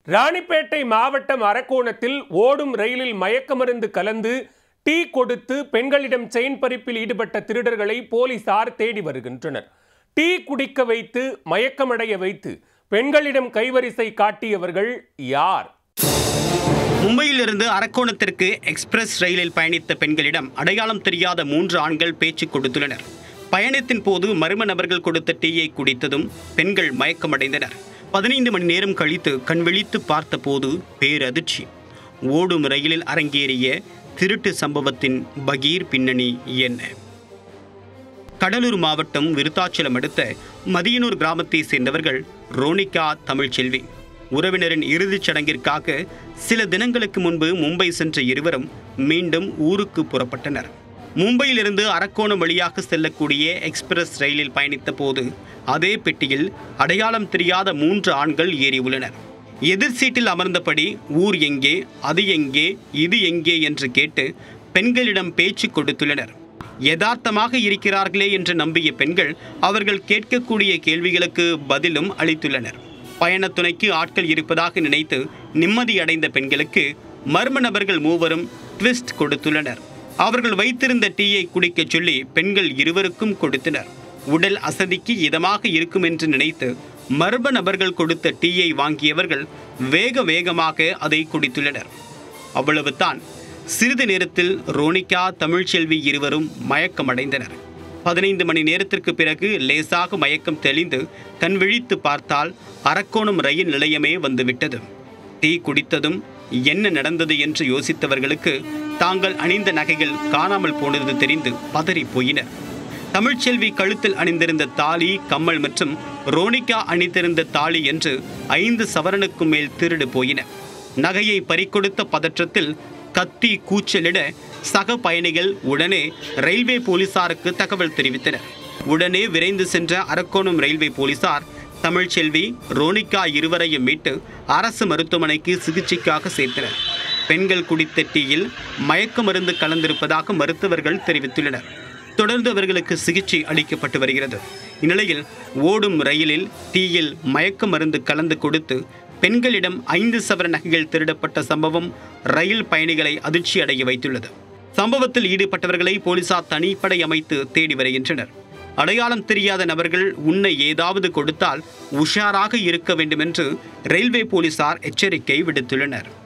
ராணிப்பேட்டை மாவட்டம் அரக்கோணத்தில் ஓடும் ரயிலில் மயக்க மருந்து கலந்து டீ கொடுத்து பெண்களிடம் செயின் பறிப்பில் ஈடுபட்ட திருடர்களை போலீசார் தேடி வருகின்றனர் டீ குடிக்க வைத்து மயக்கமடைய வைத்து பெண்களிடம் கைவரிசை காட்டியவர்கள் யார் மும்பையிலிருந்து அரக்கோணத்திற்கு எக்ஸ்பிரஸ் ரயிலில் பயணித்த பெண்களிடம் அடையாளம் தெரியாத மூன்று ஆண்கள் பேச்சு கொடுத்துள்ளனர் பயணத்தின் போது மர்ம நபர்கள் கொடுத்த டீயை குடித்ததும் பெண்கள் மயக்கமடைந்தனர் பதினைந்து மணி நேரம் கழித்து கண் விழித்து பார்த்தபோது பேரதிர்ச்சி ஓடும் ரயிலில் அரங்கேறிய திருட்டு சம்பவத்தின் பகீர் பின்னணி என்ன கடலூர் மாவட்டம் விருத்தாச்சலம் அடுத்த மதியனூர் கிராமத்தை சேர்ந்தவர்கள் ரோனிகா தமிழ்ச்செல்வி உறவினரின் இறுதிச் சடங்கிற்காக சில தினங்களுக்கு முன்பு மும்பை சென்ற இருவரும் மீண்டும் ஊருக்கு புறப்பட்டனர் மும்பையிலிருந்து அரக்கோணம் வழியாக செல்லக்கூடிய எக்ஸ்பிரஸ் ரயிலில் பயணித்த போது அதே பெட்டியில் அடையாளம் தெரியாத மூன்று ஆண்கள் ஏறியுள்ளனர் எதிர் சீட்டில் அமர்ந்தபடி ஊர் எங்கே அது எங்கே இது எங்கே என்று கேட்டு பெண்களிடம் பேச்சு கொடுத்துள்ளனர் யதார்த்தமாக இருக்கிறார்களே என்று நம்பிய பெண்கள் அவர்கள் கேட்கக்கூடிய கேள்விகளுக்கு பதிலும் அளித்துள்ளனர் பயணத் துணைக்கு ஆட்கள் இருப்பதாக நினைத்து நிம்மதியடைந்த பெண்களுக்கு மர்ம நபர்கள் மூவரும் ட்விஸ்ட் கொடுத்துள்ளனர் அவர்கள் வைத்திருந்த டீயை குடிக்கச் சொல்லி பெண்கள் இருவருக்கும் கொடுத்தனர் உடல் அசதிக்கு இதமாக இருக்கும் என்று நினைத்து மர்ம நபர்கள் கொடுத்த டீயை வாங்கியவர்கள் வேக வேகமாக அதை குடித்துள்ளனர் அவ்வளவுதான் சிறிது நேரத்தில் ரோனிகா தமிழ்ச்செல்வி இருவரும் மயக்கமடைந்தனர் பதினைந்து மணி நேரத்திற்கு பிறகு லேசாக மயக்கம் தெளிந்து கண் விழித்து பார்த்தால் அரக்கோணம் ரயில் நிலையமே வந்துவிட்டது டீ குடித்ததும் என்ன நடந்தது என்று யோசித்தவர்களுக்கு தாங்கள் அணிந்த நகைகள் காணாமல் போனது தெரிந்து பதறி போயினர் தமிழ்ச்செல்வி கழுத்தில் அணிந்திருந்த தாலி கம்மல் மற்றும் ரோனிகா அணிந்திருந்த தாலி என்று ஐந்து சவரனுக்கும் மேல் திருடு போயின நகையை பறிக்கொடுத்த பதற்றத்தில் கத்தி கூச்சலிட சக பயணிகள் உடனே ரயில்வே போலீசாருக்கு தகவல் தெரிவித்தனர் உடனே விரைந்து சென்ற அரக்கோணம் ரயில்வே போலீசார் தமிழ்ச்செல்வி ரோனிகா இருவரையும் மீட்டு அரசு மருத்துவமனைக்கு சிகிச்சைக்காக சேர்த்தனர் பெண்கள் குடித்த டீயில் மயக்க மருந்து கலந்திருப்பதாக மருத்துவர்கள் தெரிவித்துள்ளனர் தொடர்ந்து அவர்களுக்கு சிகிச்சை அளிக்கப்பட்டு வருகிறது இந்நிலையில் ஓடும் ரயிலில் டீயில் மயக்க மருந்து கலந்து கொடுத்து பெண்களிடம் ஐந்து சவர நகைகள் திருடப்பட்ட சம்பவம் ரயில் பயணிகளை அதிர்ச்சி அடைய வைத்துள்ளது சம்பவத்தில் ஈடுபட்டவர்களை போலீசார் தனிப்படை அமைத்து தேடி வருகின்றனர் அடையாளம் தெரியாத நபர்கள் உன்னை ஏதாவது கொடுத்தால் உஷாராக இருக்க வேண்டும் என்று ரயில்வே போலீசார் எச்சரிக்கை விடுத்துள்ளனர்